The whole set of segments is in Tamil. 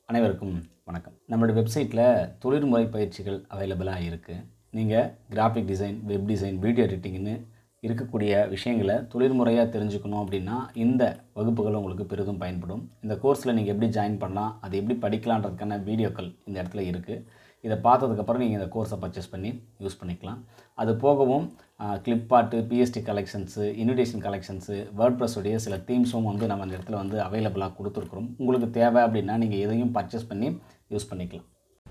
அனைவருக்கும் வணக்கம் நம்மளோட வெப்சைட்டில் தொழில்முறை பயிற்சிகள் அவைலபிளாக இருக்குது நீங்கள் graphic design web design video எடிட்டிங்னு இருக்கக்கூடிய விஷயங்களை தொழில்முறையாக தெரிஞ்சுக்கணும் அப்படின்னா இந்த வகுப்புகள் உங்களுக்கு பெரிதும் பயன்படும் இந்த கோர்ஸில் நீங்கள் எப்படி ஜாயின் பண்ணலாம் அது எப்படி படிக்கலான்றதுக்கான வீடியோக்கள் இந்த இடத்துல இருக்குது இதை பார்த்ததுக்கப்புறம் நீங்கள் இந்த கோர்ஸை பர்ச்சேஸ் பண்ணி யூஸ் பண்ணிக்கலாம் அது போகவும் clipart PSD collections invitation collections word உடைய சில தீம்ஸும் வந்து நம்ம அந்த இடத்துல வந்து அவைலபிளாக கொடுத்துருக்குறோம் உங்களுக்கு தேவை அப்படின்னா நீங்கள் எதையும் பர்ச்சேஸ் பண்ணி யூஸ் பண்ணிக்கலாம்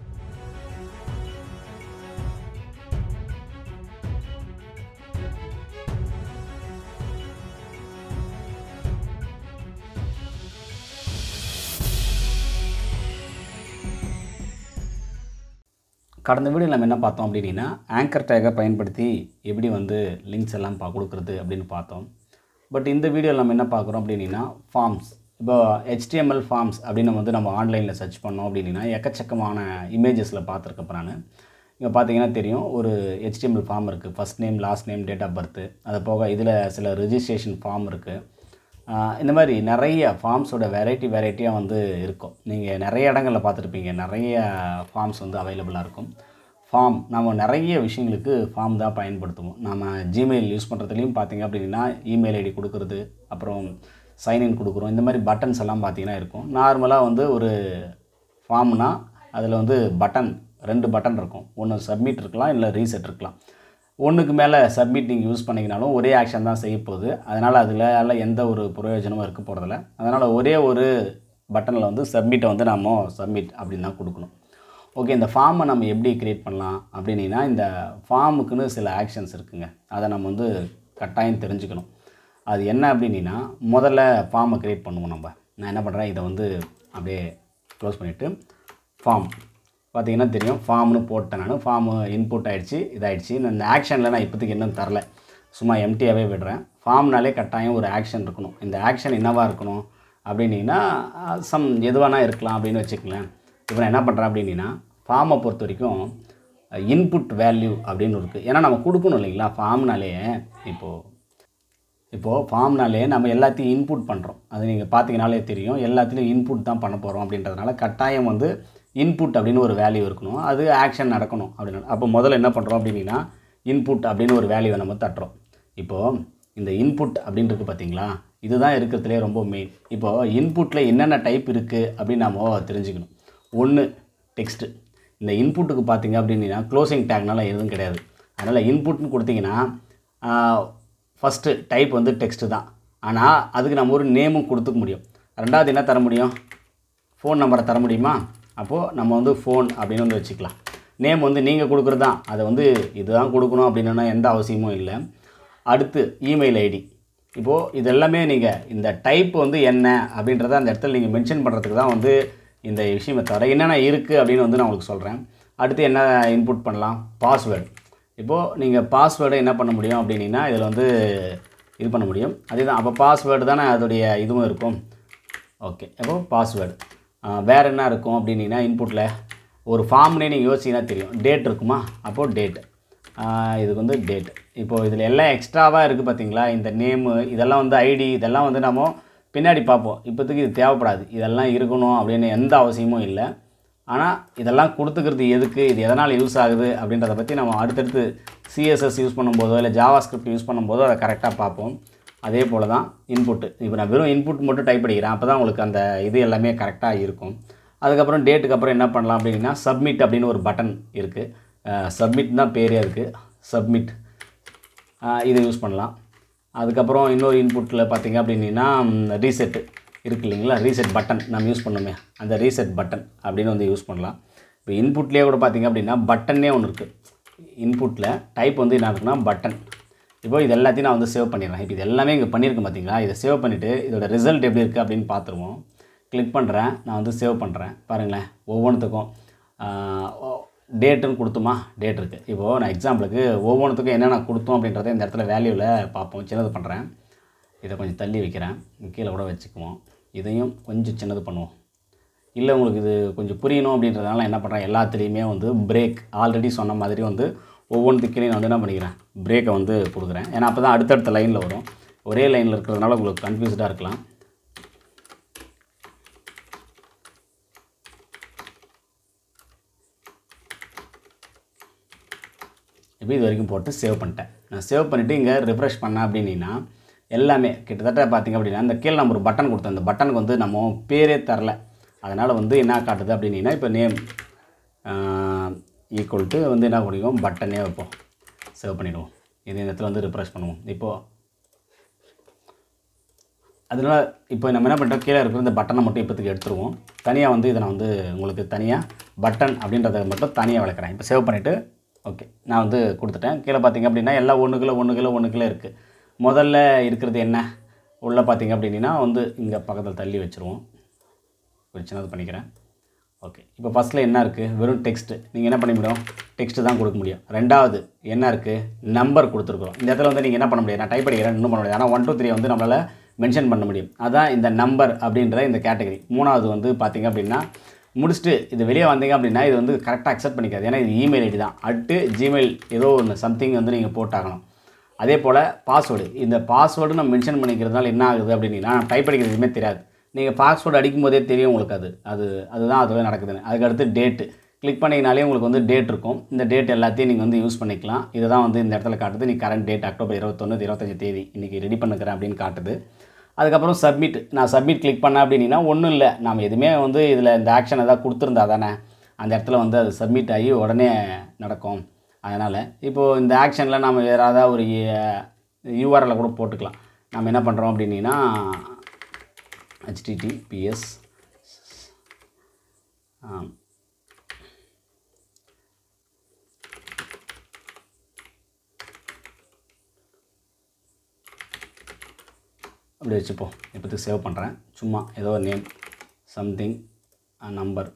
கடந்த வீடியோ நம்ம என்ன பார்த்தோம் அப்படின்னா ஆங்கர் டேகை பயன்படுத்தி எப்படி வந்து லிங்க்ஸ் எல்லாம் பா கொடுக்குறது அப்படின்னு பார்த்தோம் பட் இந்த வீடியோவில் நம்ம என்ன பார்க்குறோம் அப்படின்னா ஃபார்ம்ஸ் இப்போ HTML ஃபார்ம்ஸ் அப்படின்னு வந்து நம்ம ஆன்லைனில் சர்ச் பண்ணோம் அப்படின்னா எக்கச்சக்கமான இமேஜஸில் பார்த்துருக்கப்ப நான் இங்கே பார்த்தீங்கன்னா தெரியும் ஒரு HTML ஃபார்ம் இருக்குது first name last name date of birth அது போக இதில் சில ரிஜிஸ்ட்ரேஷன் ஃபார்ம் இருக்குது ஆஹ் இந்த மாதிரி நிறைய ஃபார்ம்ஸோட வெரைட்டி வெரைட்டியாக வந்து இருக்கும் நீங்கள் நிறைய இடங்களில் பார்த்துருப்பீங்க நிறைய ஃபார்ம்ஸ் வந்து அவைலபிளாக இருக்கும் ஃபார்ம் நம்ம நிறைய விஷயங்களுக்கு ஃபார்ம் தான் பயன்படுத்துவோம் நம்ம ஜிமெயில் யூஸ் பண்ணுறதுலையும் பார்த்தீங்க அப்படின்னா இமெயில் ஐடி கொடுக்குறது அப்புறம் சைன்இன் கொடுக்குறோம் இந்த மாதிரி பட்டன்ஸ் எல்லாம் பார்த்தீங்கன்னா இருக்கும் நார்மலாக வந்து ஒரு ஃபார்ம்னா அதில் வந்து பட்டன் ரெண்டு பட்டன் இருக்கும் ஒன்று சப்மிட் இருக்கலாம் இல்லை ரீசெட் இருக்கலாம் ஒன்றுக்கு மேலே சப்மிட் நீங்கள் யூஸ் பண்ணிங்கனாலும் ஒரே ஆக்ஷன் தான் செய்ய போகுது அதனால் அதில் எந்த ஒரு பிரயோஜனமும் இருக்க போகிறதில்ல அதனால் ஒரே ஒரு பட்டனில் வந்து சப்மிட்டை வந்து நம்ம சப்மிட் அப்படின்னு தான் கொடுக்கணும் ஓகே இந்த ஃபார்மை நம்ம எப்படி க்ரியேட் பண்ணலாம் அப்படின்னா இந்த ஃபார்முக்குன்னு சில ஆக்ஷன்ஸ் இருக்குங்க அதை நம்ம வந்து கட்டாயம் தெரிஞ்சுக்கணும் அது என்ன அப்படின்னா முதல்ல ஃபார்மை க்ரியேட் பண்ணுவோம் நம்ம நான் என்ன பண்ணுறேன் இதை வந்து அப்படியே க்ளோஸ் பண்ணிவிட்டு ஃபார்ம் பார்த்தீங்கன்னா தெரியும் ஃபார்ம்னு போட்டேன் நான் ஃபார்மு இன்புட் ஆகிடுச்சு இதாகிடுச்சு இந்த ஆக்ஷனில் நான் இப்போதைக்கு இன்னும் தரல சும்மா எம்டியாகவே விடுறேன் ஃபார்ம்னாலே கட்டாயம் ஒரு ஆக்ஷன் இருக்கணும் இந்த ஆக்ஷன் என்னவாக இருக்கணும் அப்படின்னீங்கன்னா சம் எதுவானா இருக்கலாம் அப்படின்னு வச்சுக்கலேன் இப்போ நான் என்ன பண்ணுறேன் அப்படின்னா ஃபார்மை பொறுத்த வரைக்கும் இன்புட் வேல்யூ அப்படின்னு இருக்குது ஏன்னா நம்ம கொடுக்கணும் இல்லைங்களா ஃபார்ம்னாலே இப்போது இப்போது ஃபார்ம்னாலே நம்ம எல்லாத்தையும் இன்புட் பண்ணுறோம் அது நீங்கள் பார்த்தீங்கனாலே தெரியும் எல்லாத்துலேயும் இன்புட் தான் பண்ண போகிறோம் அப்படின்றதுனால கட்டாயம் வந்து இன்புட் அப்படின்னு ஒரு வேல்யூ இருக்கணும் அது ஆக்ஷன் நடக்கணும் அப்படின்னு அப்போ முதல்ல என்ன பண்ணுறோம் அப்படின்னா இன்புட் அப்படின்னு ஒரு வேல்யூவை நம்ம தட்டுறோம் இப்போது இந்த இன்புட் அப்படின்றது பார்த்தீங்களா இதுதான் இருக்கிறதுலே ரொம்ப மெயின் இப்போது இன்புட்டில் என்னென்ன டைப் இருக்குது அப்படின்னு நம்ம தெரிஞ்சுக்கணும் ஒன்று டெக்ஸ்ட்டு இந்த இன்புட்டுக்கு பார்த்தீங்க அப்படின்னா க்ளோசிங் டேக்னால எதுவும் கிடையாது அதனால் இன்புட்னு கொடுத்தீங்கன்னா ஃபஸ்ட்டு டைப் வந்து டெக்ஸ்ட்டு தான் ஆனால் அதுக்கு நம்ம ஒரு நேமும் கொடுத்துக்க முடியும் ரெண்டாவது என்ன தர முடியும் ஃபோன் நம்பரை தர முடியுமா அப்போது நம்ம வந்து ஃபோன் அப்படின்னு வந்து வச்சுக்கலாம் நேம் வந்து நீங்கள் கொடுக்குறது தான் அதை வந்து இதுதான் கொடுக்கணும் அப்படின்னா எந்த அவசியமும் இல்லை அடுத்து இமெயில் ஐடி இப்போது இது எல்லாமே நீங்கள் இந்த டைப் வந்து என்ன அப்படின்றத அந்த இடத்துல நீங்கள் மென்ஷன் பண்ணுறதுக்கு தான் வந்து இந்த விஷயமே தவிர என்னென்ன இருக்குது அப்படின்னு வந்து நான் உங்களுக்கு சொல்கிறேன் அடுத்து என்ன இன்புட் பண்ணலாம் பாஸ்வேர்டு இப்போது நீங்கள் பாஸ்வேர்டை என்ன பண்ண முடியும் அப்படின்னா இதில் வந்து இது பண்ண முடியும் அதே தான் அப்போ பாஸ்வேர்டு தானே அதோடைய இதுவும் இருக்கும் ஓகே அப்போ பாஸ்வேர்டு வேறு என்ன இருக்கும் அப்படின்னா இன்புட்டில் ஒரு ஃபார்ம்னே நீங்கள் யோசிச்சிங்கன்னா தெரியும் டேட் இருக்குமா அப்போது டேட் இதுக்கு வந்து டேட் இப்போது இதில் எல்லாம் எக்ஸ்ட்ராவாக இருக்குது பார்த்தீங்களா இந்த நேமு இதெல்லாம் வந்து ஐடி இதெல்லாம் வந்து நம்ம பின்னாடி பார்ப்போம் இப்போதைக்கு இது தேவைப்படாது இதெல்லாம் இருக்கணும் அப்படின்னு எந்த அவசியமும் இல்லை ஆனால் இதெல்லாம் கொடுத்துக்கிறது எதுக்கு இது எதனால் யூஸ் ஆகுது அப்படின்றத பற்றி நம்ம அடுத்தடுத்து சிஎஸ்எஸ் யூஸ் பண்ணும்போதோ இல்லை ஜாவா ஸ்கிரிப்ட் யூஸ் பண்ணும்போதோ அதை கரெக்டாக பார்ப்போம் அதே போல் தான் இன்புட்டு இப்போ நான் வெறும் இன்புட் மட்டும் டைப் பண்ணிக்கிறேன் அப்போ தான் உங்களுக்கு அந்த இது எல்லாமே கரெக்டாக இருக்கும் அதுக்கப்புறம் டேட்டுக்கு அப்புறம் என்ன பண்ணலாம் அப்படின்னா சப்மிட் அப்படின்னு ஒரு பட்டன் இருக்குது சப்மிட் தான் பேரே இருக்குது சப்மிட் இதை யூஸ் பண்ணலாம் அதுக்கப்புறம் இன்னொரு இன்புட்டில் பார்த்தீங்க அப்படின்னா ரீசெட்டு இருக்கு இல்லைங்களா ரீசெட் பட்டன் நம்ம யூஸ் பண்ணோமே அந்த ரீசெட் பட்டன் அப்படின்னு வந்து யூஸ் பண்ணலாம் இப்போ இன்புட்லேயே கூட பார்த்தீங்க அப்படின்னா பட்டன்னே ஒன்று இருக்குது இன்புட்டில் டைப் வந்து என்ன இருக்குன்னா பட்டன் இப்போ இது எல்லாத்தையும் நான் வந்து சேவ் பண்ணிடுறேன் இப்போ இது எல்லாமே இங்கே பண்ணியிருக்கேன் பார்த்தீங்களா இதை சேவ் பண்ணிவிட்டு இதோட ரிசல்ட் எப்படி இருக்குது அப்படின்னு பார்த்துருவோம் கிளிக் பண்ணுறேன் நான் வந்து சேவ் பண்ணுறேன் பாருங்களேன் ஒவ்வொன்றுத்துக்கும் டேட்டுன்னு கொடுத்துமா டேட் இருக்குது இப்போது நான் எக்ஸாம்பிளுக்கு ஒவ்வொன்றுத்துக்கும் என்னென்ன கொடுத்தோம் அப்படின்றத இந்த இடத்துல வேல்யூவில் பார்ப்போம் சின்னது பண்ணுறேன் இதை கொஞ்சம் தள்ளி வைக்கிறேன் கீழே கூட வச்சுக்குவோம் இதையும் கொஞ்சம் சின்னது பண்ணுவோம் இல்லை உங்களுக்கு இது கொஞ்சம் புரியணும் அப்படின்றதுனால என்ன பண்ணுறேன் எல்லாத்துலேயுமே வந்து பிரேக் ஆல்ரெடி சொன்ன மாதிரி வந்து ஒவ்வொன்றுத்துக்கிலையும் நான் வந்து என்ன பண்ணிக்கிறேன் பிரேக்கை வந்து கொடுக்குறேன் ஏன்னா அப்போ தான் அடுத்தடுத்த லைனில் வரும் ஒரே லைனில் இருக்கிறதுனால உங்களுக்கு கன்ஃபியூஸ்டாக இருக்கலாம் இப்போ இது வரைக்கும் போட்டு சேவ் பண்ணிட்டேன் நான் சேவ் பண்ணிவிட்டு இங்கே ரிஃப்ரெஷ் பண்ணேன் அப்படின்னா எல்லாமே கிட்டத்தட்ட பார்த்திங்க அப்படின்னா இந்த கீழே நம்ம ஒரு பட்டன் கொடுத்தோம் அந்த பட்டனுக்கு வந்து நம்ம பேரே தரல அதனால் வந்து என்ன காட்டுது அப்படின்னா இப்போ நேம் ஈக்குவல் டு வந்து என்ன பண்ணிக்குவோம் பட்டனே வைப்போம் சேவ் பண்ணிவிடுவோம் இது இந்த இடத்துல வந்து ரிஃப்ரெஷ் பண்ணுவோம் இப்போது அதனால் இப்போ நம்ம என்ன பண்ணுறோம் கீழே இருக்கிற இந்த பட்டனை மட்டும் இப்போதைக்கு எடுத்துருவோம் தனியாக வந்து இதை நான் வந்து உங்களுக்கு தனியாக பட்டன் அப்படின்றத மட்டும் தனியாக விளக்குறேன் இப்போ சேவ் பண்ணிவிட்டு ஓகே நான் வந்து கொடுத்துட்டேன் கீழே பார்த்தீங்க அப்படின்னா எல்லாம் ஒன்று கிலோ ஒன்று கிலோ ஒன்று கிலோ இருக்குது முதல்ல இருக்கிறது என்ன உள்ளே பார்த்தீங்க அப்படின்னா வந்து இங்கே பக்கத்தில் தள்ளி வச்சுருவோம் ஒரு சின்னது பண்ணிக்கிறேன் ஓகே இப்போ ஃபஸ்ட்டில் என்ன இருக்குது வெறும் டெக்ஸ்ட்டு நீங்கள் என்ன பண்ண முடியும் டெக்ஸ்ட்டு தான் கொடுக்க முடியும் ரெண்டாவது என்ன இருக்குது நம்பர் கொடுத்துருக்குறோம் இந்த இடத்துல வந்து நீங்கள் என்ன பண்ண முடியாது நான் டைப் படிக்கிறேன் இன்னும் பண்ண முடியாது ஆனால் ஒன் டூ த்ரீ வந்து நம்மளால் மென்ஷன் பண்ண முடியும் அதான் இந்த நம்பர் அப்படின்ற இந்த கேட்டகரி மூணாவது வந்து பார்த்தீங்க அப்படின்னா முடிச்சுட்டு இது வெளியே வந்தீங்க அப்படின்னா இது வந்து கரெக்டாக அக்செப்ட் பண்ணிக்காது ஏன்னா இது இமெயில் ஐடி தான் அட்டு ஜிமெயில் ஏதோ ஒன்று சம்திங் வந்து நீங்கள் போட்டாகணும் அதே போல் பாஸ்வேர்டு இந்த பாஸ்வேர்டு நம்ம மென்ஷன் பண்ணிக்கிறதுனால என்ன ஆகுது அப்படின்னா டைப் அடிக்கிறது எதுவுமே தெரியாது நீங்கள் பாஸ்வேர்டு அடிக்கும் போதே தெரியும் உங்களுக்கு அது அது அதுதான் அதுவே நடக்குதுன்னு அதுக்கடுத்து டேட்டு கிளிக் பண்ணிங்கனாலே உங்களுக்கு வந்து டேட் இருக்கும் இந்த டேட் எல்லாத்தையும் நீங்கள் வந்து யூஸ் பண்ணிக்கலாம் இதுதான் வந்து இந்த இடத்துல காட்டுது நீ கரண்ட் டேட் அக்டோபர் இருபத்தொன்று இருபத்தஞ்சு தேதி இன்றைக்கி ரெடி பண்ணுக்கிறேன் அப்படின்னு காட்டுது அதுக்கப்புறம் சப்மிட் நான் சப்மிட் கிளிக் பண்ணேன் அப்படின்னா ஒன்றும் இல்லை நாம் எதுவுமே வந்து இதில் இந்த ஆக்ஷன் எதாவது கொடுத்துருந்தா தானே அந்த இடத்துல வந்து அது சப்மிட் ஆகி உடனே நடக்கும் அதனால் இப்போது இந்த ஆக்ஷனில் நம்ம வேறு ஏதாவது ஒரு யூஆர்எல்ல கூட போட்டுக்கலாம் நம்ம என்ன பண்ணுறோம் அப்படின்னா ஹெச்டிடிபிஎஸ் அப்படி வச்சுப்போம் இப்போதைக்கு சேவ் பண்ணுறேன் சும்மா ஏதோ ஒரு நேம் சம்திங் நம்பர்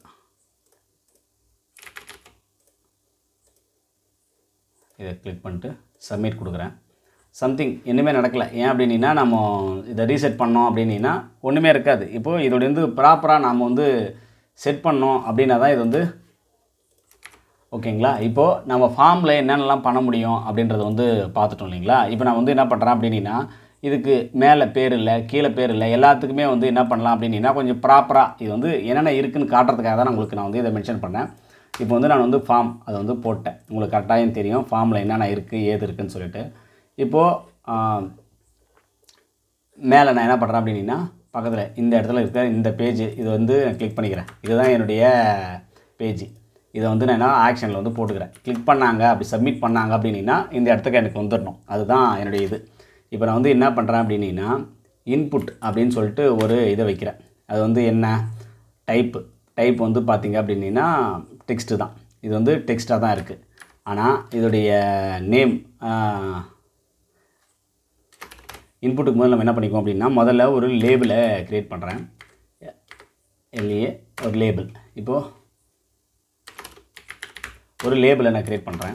இதை கிளிக் பண்ணிட்டு சப்மிட் கொடுக்குறேன் சம்திங் இன்னுமே நடக்கலை ஏன் அப்படின்னா நம்ம இதை ரீசெட் பண்ணோம் அப்படின்னா ஒன்றுமே இருக்காது இப்போது இதோட வந்து ப்ராப்பராக நாம் வந்து செட் பண்ணோம் அப்படின்னா தான் இது வந்து ஓகேங்களா இப்போது நம்ம ஃபார்மில் என்னென்னலாம் பண்ண முடியும் அப்படின்றத வந்து பார்த்துட்டோம் இல்லைங்களா இப்போ நான் வந்து என்ன பண்ணுறேன் அப்படின்னா இதுக்கு மேலே பேர் இல்லை கீழே பேர் இல்லை எல்லாத்துக்குமே வந்து என்ன பண்ணலாம் அப்படின்னா கொஞ்சம் ப்ராப்பராக இது வந்து என்னென்ன இருக்குன்னு காட்டுறதுக்காக தான் உங்களுக்கு நான் வந்து இதை மென்ஷன் பண்ணேன் இப்போ வந்து நான் வந்து ஃபார்ம் அதை வந்து போட்டேன் உங்களுக்கு கரெக்டாகவும் தெரியும் ஃபார்மில் என்னென்ன இருக்குது ஏது இருக்குதுன்னு சொல்லிட்டு இப்போது மேலே நான் என்ன பண்ணுறேன் அப்படின்னா பக்கத்தில் இந்த இடத்துல இருக்க இந்த பேஜ் இது வந்து கிளிக் பண்ணிக்கிறேன் இதுதான் என்னுடைய பேஜ் இதை வந்து நான் என்ன ஆக்ஷனில் வந்து போட்டுக்கிறேன் கிளிக் பண்ணாங்க அப்படி சப்மிட் பண்ணாங்க அப்படின்னா இந்த இடத்துக்கு எனக்கு வந்துடணும் அதுதான் என்னுடைய இது இப்போ நான் வந்து என்ன பண்ணுறேன் அப்படின்னா இன்புட் அப்படின்னு சொல்லிட்டு ஒரு இதை வைக்கிறேன் அது வந்து என்ன டைப்பு டைப் வந்து பார்த்தீங்க அப்படின்னா டெக்ஸ்ட்டு தான் இது வந்து டெக்ஸ்ட்டாக தான் இருக்குது ஆனால் இதோடைய நேம் இன்புட்டுக்கு முதல்ல நம்ம என்ன பண்ணிக்குவோம் அப்படின்னா முதல்ல ஒரு லேபிளை க்ரியேட் பண்ணுறேன் எல்ஏ ஒரு லேபிள் இப்போது ஒரு லேபிளை நான் க்ரியேட் பண்ணுறேன்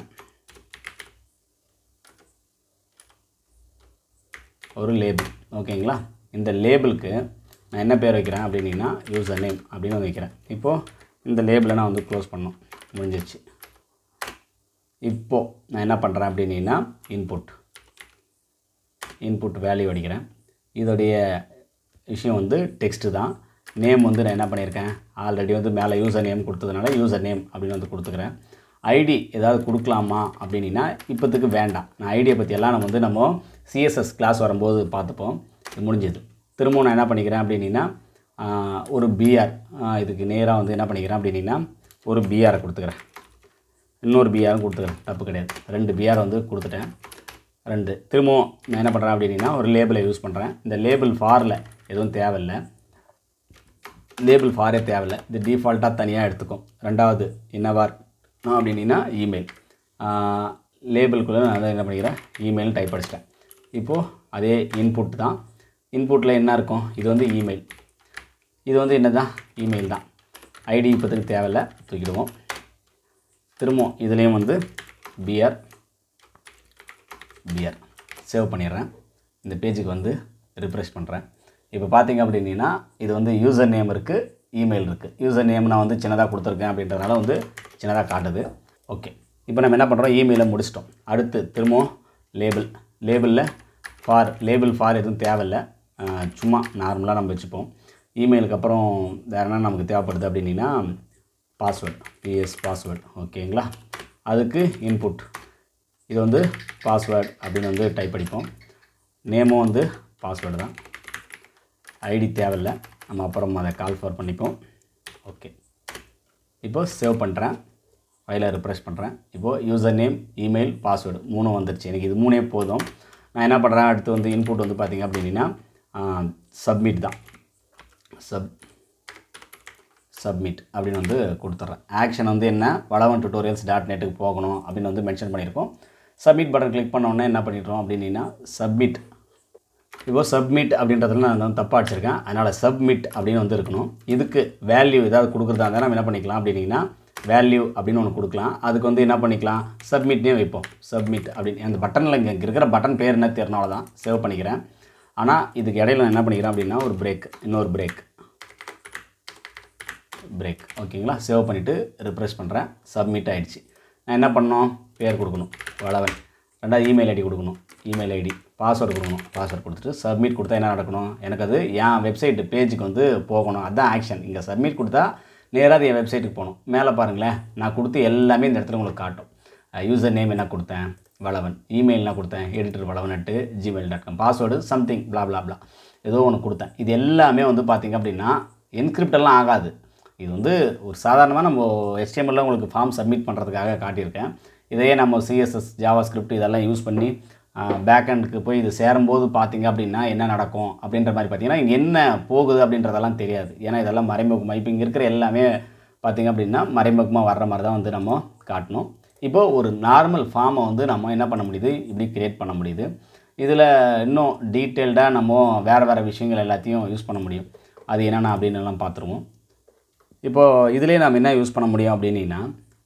ஒரு லேபிள் ஓகேங்களா இந்த லேபிளுக்கு நான் என்ன பேர் வைக்கிறேன் அப்படின்னா யூசர் நேம் அப்படின்னு வந்து வைக்கிறேன் இப்போது இந்த லேபிளை நான் வந்து க்ளோஸ் பண்ணோம் முடிஞ்சிருச்சு இப்போது நான் என்ன பண்ணுறேன் அப்படின்னா இன்புட் இன்புட் வேல்யூ அடிக்கிறேன் இதோடைய விஷயம் வந்து டெக்ஸ்ட்டு தான் நேம் வந்து நான் என்ன பண்ணியிருக்கேன் ஆல்ரெடி வந்து மேலே யூசர் நேம் கொடுத்ததுனால யூசர் நேம் அப்படின்னு வந்து கொடுத்துக்கிறேன் ஐடி ஏதாவது கொடுக்கலாமா அப்படின்னா இப்போத்துக்கு வேண்டாம் நான் ஐடியை பற்றியெல்லாம் நம்ம வந்து நம்ம சிஎஸ்எஸ் கிளாஸ் வரும்போது பார்த்துப்போம் இது முடிஞ்சது திரும்பவும் நான் என்ன பண்ணிக்கிறேன் அப்படின்னா ஒரு பிஆர் இதுக்கு நேராக வந்து என்ன பண்ணிக்கிறேன் அப்படின்னா ஒரு பிஆரை கொடுத்துக்கிறேன் இன்னொரு பிஆரும் கொடுத்துக்கிறேன் தப்பு கிடையாது ரெண்டு பிஆர் வந்து கொடுத்துட்டேன் ரெண்டு திரும்பவும் நான் என்ன பண்ணுறேன் அப்படின்னா ஒரு லேபிளை யூஸ் பண்ணுறேன் இந்த லேபிள் ஃபாரில் எதுவும் தேவையில்லை லேபிள் ஃபாரே தேவையில்லை இது டிஃபால்ட்டாக தனியாக எடுத்துக்கும் ரெண்டாவது என்னவார் அப்படின்னா இமெயில் லேபிள்குள்ளே நான் அதை என்ன பண்ணிக்கிறேன் இமெயில் டைப் அடிச்சிட்டேன் இப்போது அதே இன்புட் தான் இன்புட்டில் என்ன இருக்கும் இது வந்து இமெயில் இது வந்து என்ன தான் இமெயில் தான் ஐடி இப்போதுக்கு தேவையில்லை தூக்கிடுவோம் திரும்பவும் இதுலேயும் வந்து பிஆர் பிஆர் சேவ் பண்ணிடுறேன் இந்த பேஜுக்கு வந்து ரிஃப்ரெஷ் பண்ணுறேன் இப்போ பார்த்தீங்க அப்படின்னா இது வந்து யூசர் நேம் இருக்குது இமெயில் இருக்குது யூசர் நேம் நான் வந்து சின்னதாக கொடுத்துருக்கேன் அப்படின்றதுனால வந்து சின்னதாக காட்டுது ஓகே இப்போ நம்ம என்ன பண்ணுறோம் இமெயிலை முடிச்சிட்டோம் அடுத்து திரும்பவும் லேபிள் லேபிளில் ஃபார் லேபிள் ஃபார் எதுவும் தேவையில்லை அஹ், சும்மா நார்மலாக நம்ம வச்சுப்போம் இமெயிலுக்கு அப்புறம் வேறு என்ன நமக்கு தேவைப்படுது அப்படின்னா பாஸ்வேர்ட் பிஎஸ் பாஸ்வேர்ட் ஓகேங்களா அதுக்கு இன்புட் இது வந்து பாஸ்வேர்டு அப்படின்னு வந்து டைப் அடிப்போம் நேமும் வந்து பாஸ்வேர்டு தான் ஐடி தேவையில்லை நம்ம அப்புறம் அதை கால் ஃபார் பண்ணிப்போம் ஓகே இப்போ சேவ் பண்ணுறேன் ஃபைலை ரிப்ரெஷ் பண்ணுறேன் இப்போது யூசர் நேம் இமெயில் பாஸ்வேர்டு மூணும் வந்துருச்சு எனக்கு இது மூணே போதும் நான் என்ன பண்ணுறேன் அடுத்து வந்து இன்புட் வந்து பார்த்திங்க அப்படின்னா சப்மிட் தான் சப் சப்மிட் அப்படின்னு வந்து கொடுத்துட்றேன் ஆக்ஷன் வந்து என்ன வளவன் டுட்டோரியல்ஸ் டாட் நெட்டுக்கு போகணும் அப்படின்னு வந்து மென்ஷன் பண்ணியிருக்கோம் சப்மிட் பட்டன் கிளிக் பண்ண உடனே என்ன பண்ணிடுறோம் அப்படின்னா சப்மிட் இப்போ சப்மிட் அப்படின்றதுல நான் வந்து தப்பாக அடிச்சிருக்கேன் அதனால் சப்மிட் அப்படின்னு வந்து இருக்கணும் இதுக்கு வேல்யூ ஏதாவது கொடுக்குறதா இருந்தால் நம்ம என்ன பண்ணிக்கலாம் அப்படின்னீங்கன்னா வேல்யூ அப்படின்னு ஒன்று கொடுக்கலாம் அதுக்கு வந்து என்ன பண்ணிக்கலாம் சப்மிட்னே வைப்போம் சப்மிட் அப்படின்னு அந்த பட்டனில் இங்கே இருக்கிற பட்டன் பேர் என்ன தெரியனால தான் சேவ் பண்ணிக்கிறேன் ஆனால் இதுக்கு இடையில நான் என்ன பண்ணிக்கிறேன் அப்படின்னா ஒரு பிரேக் இன்னொரு பிரேக் பிரேக் ஓகேங்களா சேவ் பண்ணிவிட்டு ரிப்ரெஷ் பண்ணுறேன் சப்மிட் ஆகிடுச்சு நான் என்ன பண்ணணும் பேர் கொடுக்கணும் வளவன் ரெண்டாவது இமெயில் ஐடி கொடுக்கணும் இமெயில் ஐடி பாஸ்வேர்டு கொடுக்கணும் பாஸ்வேர்டு கொடுத்துட்டு சப்மிட் கொடுத்தா என்ன நடக்கணும் எனக்கு அது என் வெப்சைட் பேஜுக்கு வந்து போகணும் அதுதான் ஆக்ஷன் இங்கே சப்மிட் கொடுத்தா நேராக அது என் வெப்சைட்டுக்கு போகணும் மேலே பாருங்களேன் நான் கொடுத்து எல்லாமே இந்த இடத்துல உங்களுக்கு காட்டும் யூசர் நேம் என்ன கொடுத்தேன் வளவன் இமெயில் என்ன கொடுத்தேன் editor Valavan at Gmail dot com password something blah blah blah ஏதோ ஒன்று கொடுத்தேன் இது எல்லாமே வந்து பார்த்திங்க அப்படின்னா encrypt எல்லாம் ஆகாது இது வந்து ஒரு சாதாரணமாக நம்ம HTML ல உங்களுக்கு ஃபார்ம் சப்மிட் பண்ணுறதுக்காக காட்டியிருக்கேன் இதையே நம்ம சிஎஸ்எஸ் ஜாவா ஸ்கிரிப்ட் இதெல்லாம் யூஸ் பண்ணி பேக்ஹெண்டுக்கு போய் இது சேரும்போது பார்த்தீங்க அப்படின்னா என்ன நடக்கும் அப்படின்ற மாதிரி பார்த்தீங்கன்னா இங்கே என்ன போகுது அப்படின்றதெல்லாம் தெரியாது ஏன்னா இதெல்லாம் மறைமுகமாக இப்போ இங்கே இருக்கிற எல்லாமே பார்த்தீங்க அப்படின்னா மறைமுகமாக வர்ற மாதிரி தான் வந்து நம்ம காட்டணும் இப்போ ஒரு நார்மல் ஃபார்மை வந்து நம்ம என்ன பண்ண முடியுது இப்படி கிரியேட் பண்ண முடியுது இதில் இன்னும் டீட்டெயில்டாக நம்ம வேறு வேறு விஷயங்கள் எல்லாத்தையும் யூஸ் பண்ண முடியும் அது என்னென்ன அப்படின்னு எல்லாம் பார்த்துருவோம் இப்போது இதிலே நாம் என்ன யூஸ் பண்ண முடியும் அப்படின்னா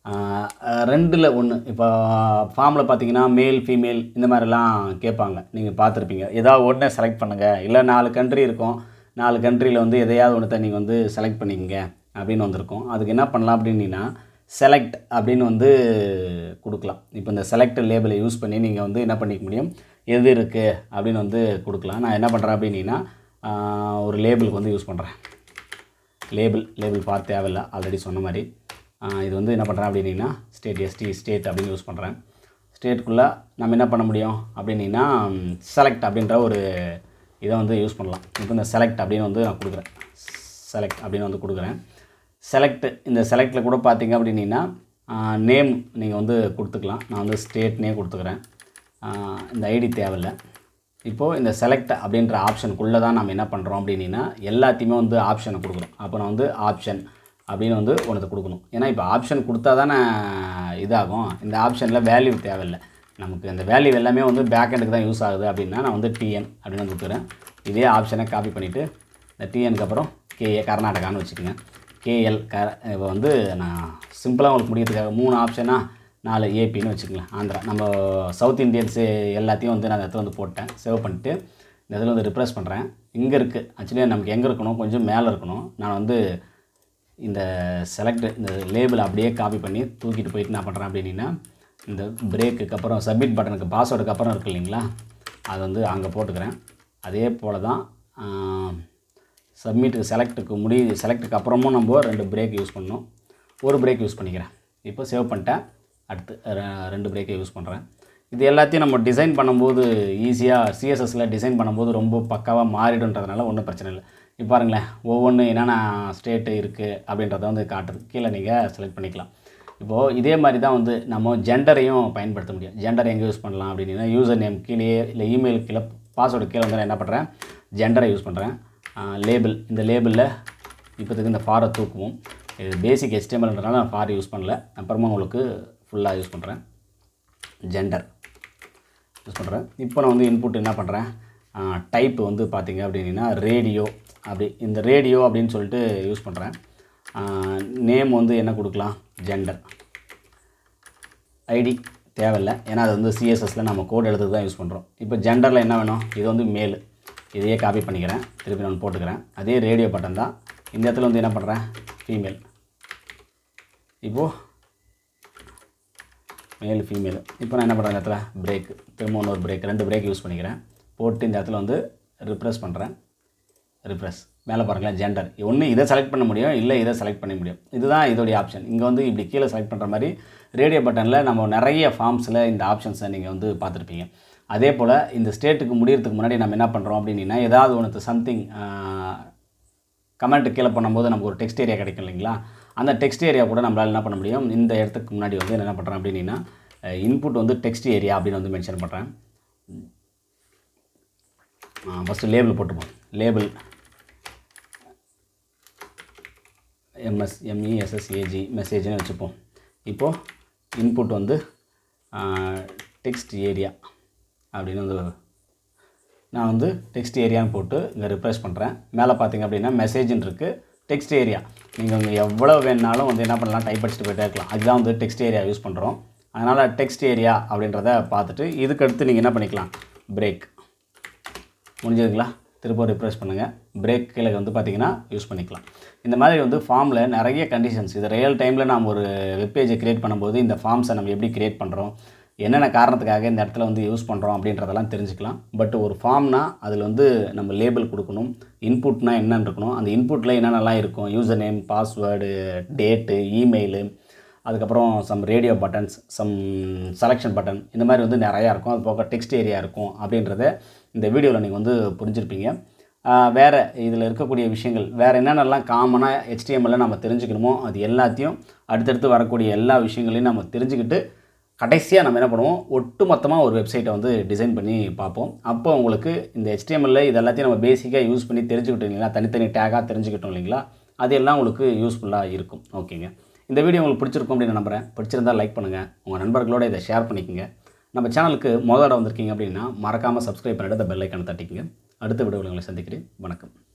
ரெண்டில் ஒன்று இப்போ ஃபார்மில் பார்த்தீங்கன்னா மேல் ஃபீமேல் இந்த மாதிரிலாம் கேட்பாங்க நீங்கள் பார்த்துருப்பீங்க ஏதாவது உடனே செலக்ட் பண்ணுங்கள் இல்லை நாலு கண்ட்ரி இருக்கும் நாலு கண்ட்ரியில் வந்து எதையாவது ஒன்றத்தை நீங்கள் வந்து செலக்ட் பண்ணிக்கங்க அப்படின்னு வந்திருக்கும் அதுக்கு என்ன பண்ணலாம் அப்படின்னா செலக்ட் அப்படின்னு வந்து கொடுக்கலாம் இப்போ இந்த செலக்ட் லேபிளை யூஸ் பண்ணி நீங்கள் வந்து என்ன பண்ணிக்க முடியும் எது இருக்குது அப்படின்னு வந்து கொடுக்கலாம் நான் என்ன பண்ணுறேன் அப்படின்னா ஆஹ், ஒரு லேபிளுக்கு வந்து யூஸ் பண்ணுறேன் லேபிள் லேபிள் பார்த்து தேவையில்ல ஆல்ரெடி சொன்ன மாதிரி ஆஹ் இது வந்து என்ன பண்ணுறேன் அப்படின்னா ஸ்டேட் எஸ்டி ஸ்டேட் அப்படின்னு யூஸ் பண்ணுறேன் ஸ்டேட்டுக்குள்ளே நம்ம என்ன பண்ண முடியும் அப்படின்னா செலக்ட் அப்படின்ற ஒரு இதை வந்து யூஸ் பண்ணலாம் இப்போ இந்த செலக்ட் அப்படின்னு வந்து நான் கொடுக்குறேன் செலக்ட் அப்படின்னு வந்து கொடுக்குறேன் செலக்ட் இந்த செலக்டில் கூட பார்த்தீங்க அப்படின்னா நேம் நீங்கள் வந்து கொடுத்துக்கலாம் நான் வந்து ஸ்டேட்னே கொடுத்துக்கிறேன் ஆஹ் இந்த ஐடி தேவையில்லை இப்போது இந்த செலக்ட் அப்படின்ற ஆப்ஷனுக்குள்ளே தான் நம்ம என்ன பண்ணுறோம் அப்படின்னா எல்லாத்தையுமே வந்து ஆப்ஷனை கொடுக்குறோம் அப்போ நான் வந்து ஆப்ஷன் அப்படின்னு வந்து ஒன்று கொடுக்கணும் ஏன்னா இப்போ ஆப்ஷன் கொடுத்தா தானே இதாகும் இந்த ஆப்ஷனில் வேல்யூ தேவையில்லை நமக்கு இந்த வேல்யூ எல்லாமே வந்து பேக்கெண்டுக்கு தான் யூஸ் ஆகுது அப்படின்னா நான் வந்து டிஎன் அப்படின்னு வந்து கொடுக்குறேன் இதே ஆப்ஷனை காப்பி பண்ணிவிட்டு இந்த டிஎனுக்கு அப்புறம் கேஏ கர்நாடகான்னு வச்சுக்கோங்க கேஎல் க இப்போ வந்து நான் சிம்பிளாக உங்களுக்கு முடியறதுக்காக மூணு ஆப்ஷனாக நாலு ஏபின்னு வச்சுக்கலாம் ஆந்திரா நம்ம சவுத் இந்தியன்ஸு எல்லாத்தையும் வந்து நான் இந்த இடத்துல வந்து போட்டேன் சேவ் பண்ணிட்டு இந்த இதில் வந்து ரிப்ரெஸ் பண்ணுறேன் இங்கே இருக்குது ஆக்சுவலி நமக்கு எங்கே இருக்கணும் கொஞ்சம் மேலே இருக்கணும் நான் வந்து இந்த செலக்ட் இந்த லேபிள் அப்படியே காப்பி பண்ணி தூக்கிட்டு போயிட்டு என்ன பண்ணுறேன் அப்படின்னா இந்த பிரேக்குக்கு அப்புறம் சப்மிட் பட்டனுக்கு பாஸ்வேர்டுக்கு அப்புறம் இருக்கு இல்லைங்களா அது வந்து அங்கே போட்டுக்கிறேன் அதே போல் தான் சப்மிட்டுக்கு செலக்ட்டுக்கு முடி செலக்ட்டுக்கு அப்புறமும் நம்ம ரெண்டு பிரேக் யூஸ் பண்ணணும் ஒரு பிரேக் யூஸ் பண்ணிக்கிறேன் இப்போ சேவ் பண்ணிட்டேன் அடுத்து ரெ- ரெண்டு பிரேக்கை யூஸ் பண்ணுறேன் இது எல்லாத்தையும் நம்ம டிசைன் பண்ணும்போது ஈஸியாக சிஎஸ்எஸில் டிசைன் பண்ணும்போது ரொம்ப பக்காவாக மாறிடுன்றதுனால ஒன்றும் பிரச்சனை இல்லை இப்போ பாருங்களேன் ஒவ்வொன்று என்னென்ன ஸ்டேட்டு இருக்குது அப்படின்றத வந்து காட்டுது கீழே நீங்கள் செலக்ட் பண்ணிக்கலாம் இப்போது இதே மாதிரி தான் வந்து நம்ம ஜெண்டரையும் பயன்படுத்த முடியும் ஜெண்டர் எங்கே யூஸ் பண்ணலாம் அப்படின்னா யூசர் நேம் கீழே இல்லை இமெயில் கீழே பாஸ்வேர்டு கீழே வந்து நான் என்ன பண்ணுறேன் ஜெண்டரை யூஸ் பண்ணுறேன் லேபிள் இந்த லேபிளில் இப்போதுக்கு இந்த ஃபாரை தூக்குவோம் இது பேசிக் HTMLன்றனால நான் ஃபார் யூஸ் பண்ணல அப்புறமா உங்களுக்கு ஃபுல்லாக யூஸ் பண்ணுறேன் ஜெண்டர் யூஸ் பண்ணுறேன் இப்போ நான் வந்து இன்புட் என்ன பண்ணுறேன் டைப் வந்து பார்த்தீங்க அப்படின்னா ரேடியோ அப்படி இந்த ரேடியோ அப்படின்னு சொல்லிட்டு யூஸ் பண்ணுறேன் நேம் வந்து என்ன கொடுக்கலாம் ஜெண்டர் ஐடி தேவையில்லை ஏன்னா அது வந்து சிஎஸ்எஸில் நம்ம கோட் எழுதுறது தான் யூஸ் பண்ணுறோம் இப்போ ஜெண்டரில் என்ன வேணும் இது வந்து மேல் இதையே காப்பி பண்ணிக்கிறேன் திருப்பி நான் போட்டுக்கிறேன் அதே ரேடியோ பட்டன் தான் இந்த இடத்துல வந்து என்ன பண்ணுறேன் ஃபீமேல் இப்போது மேல் ஃபீமேல் இப்போ நான் என்ன பண்ணுறேன் இந்த இடத்துல பிரேக் திரும்ப இன்னொரு பிரேக் ரெண்டு பிரேக் யூஸ் பண்ணிக்கிறேன் போட்டு இந்த இடத்துல வந்து ரிப்ரெஸ் பண்ணுறேன் ரிப்ரெஸ் மேலே பாருங்களேன் ஜெண்டர் ஒன்று இதை செலக்ட் பண்ண முடியும் இல்லை இதை செலக்ட் பண்ண முடியும் இதுதான் இதோடைய ஆப்ஷன் இங்கே வந்து இப்படி கீழே செலக்ட் பண்ணுற மாதிரி ரேடியோ பட்டனில் நம்ம நிறைய ஃபார்ம்ஸில் இந்த ஆப்ஷன்ஸை நீங்கள் வந்து பார்த்துருப்பீங்க அதே போல் இந்த ஸ்டேட்டுக்கு முடியறதுக்கு முன்னாடி நம்ம என்ன பண்ணுறோம் அப்படின்னா ஏதாவது ஒன்று சம்திங் கமெண்ட் கீழே பண்ணும்போது நமக்கு ஒரு டெக்ஸ்ட் ஏரியா கிடைக்கும் இல்லைங்களா அந்த டெக்ஸ்ட் ஏரியா கூட நம்மளால் என்ன பண்ண முடியும் இந்த இடத்துக்கு முன்னாடி வந்து என்ன பண்ணுறேன் அப்படின்னா இன்புட் வந்து டெக்ஸ்ட் ஏரியா அப்படின்னு வந்து மென்ஷன் பண்ணுறேன் ஃபஸ்ட்டு லேபிள் போட்டுப்போம் லேபிள் எம்எஸ் எம்இஎஸ்எஸ்ஏஜி மெசேஜ்னு வச்சுப்போம் இப்போது இன்புட் வந்து டெக்ஸ்ட் ஏரியா அப்படின்னு வந்து நான் வந்து டெக்ஸ்ட் ஏரியான்னு போட்டு இங்கே ரிப்ரெஸ் பண்ணுறேன் மேலே பார்த்தீங்க அப்படின்னா மெசேஜ்னு இருக்குது டெக்ஸ்ட் ஏரியா நீங்கள் இங்கே எவ்வளோ வேணுனாலும் வந்து என்ன பண்ணலாம் டைப் அடிச்சுட்டு போயிட்டே இருக்கலாம் அதுதான் வந்து டெக்ஸ்ட் ஏரியா யூஸ் பண்ணுறோம் அதனால் டெக்ஸ்ட் ஏரியா அப்படின்றத பார்த்துட்டு இதுக்கு அடுத்து நீங்கள் என்ன பண்ணிக்கலாம் பிரேக் முடிஞ்சதுங்களா திரும்ப ரிப்ரெஸ் பண்ணுங்கள் பிரேக் கீழே வந்து பார்த்தீங்கன்னா யூஸ் பண்ணிக்கலாம் இந்த மாதிரி வந்து ஃபார்மில் நிறைய கண்டிஷன்ஸ் இது ரியல் டைமில் நாம் ஒரு வெப்பேஜை க்ரியேட் பண்ணும்போது இந்த ஃபார்ம்ஸை நம்ம எப்படி க்ரியேட் பண்ணுறோம் என்னென்ன காரணத்துக்காக இந்த இடத்துல வந்து யூஸ் பண்ணுறோம் அப்படின்றதெல்லாம் தெரிஞ்சுக்கலாம் பட் ஒரு ஃபார்ம்னா அதில் வந்து நம்ம லேபிள் கொடுக்கணும் இன்புட்னா என்னென்னு இருக்கணும் அந்த இன்புட்டில் என்னென்னலாம் இருக்கும் user name password date email அதுக்கப்புறம் some radio buttons some selection button இந்த மாதிரி வந்து நிறையா இருக்கும் அது போக டெக்ஸ்ட் ஏரியா இருக்கும் அப்படின்றத இந்த வீடியோவில் நீங்கள் வந்து புரிஞ்சிருப்பீங்க ஆஹ் வேற இதில் இருக்கக்கூடிய விஷயங்கள் வேறு என்னென்னலாம் காமனாக ஹெச்டிஎம்எல்ல நம்ம தெரிஞ்சுக்கணுமோ அது எல்லாத்தையும் அடுத்தடுத்து வரக்கூடிய எல்லா விஷயங்களையும் நம்ம தெரிஞ்சுக்கிட்டு கடைசியாக நம்ம என்ன பண்ணுவோம் ஒட்டு மொத்தமாக ஒரு வெப்சைட்டை வந்து டிசைன் பண்ணி பார்ப்போம் அப்போ உங்களுக்கு இந்த HTML இது எல்லாத்தையும் நம்ம பேசிக்காக யூஸ் பண்ணி தெரிஞ்சுக்கிட்டோம் இல்லைங்களா தனித்தனி டேக்காக தெரிஞ்சுக்கிட்டோம் இல்லைங்களா அது எல்லாம் உங்களுக்கு யூஸ்ஃபுல்லாக இருக்கும் ஓகேங்க இந்த வீடியோ உங்களுக்கு பிடிச்சிருக்கும் அப்படின்னு நம்புறேன் பிடிச்சிருந்தா லைக் பண்ணுங்கள் உங்கள் நண்பர்களோட இதை ஷேர் பண்ணிக்கோங்க நம்ம சேனலுக்கு முதல்ல வந்திருக்கீங்க அப்படின்னா மறக்காமல் சப்ஸ்கிரைப் பண்ணிட்டு அந்த பெல் ஐக்கானை தட்டிக்கங்க அடுத்த வீடியோவில் உங்களை சந்திக்கிறேன் வணக்கம்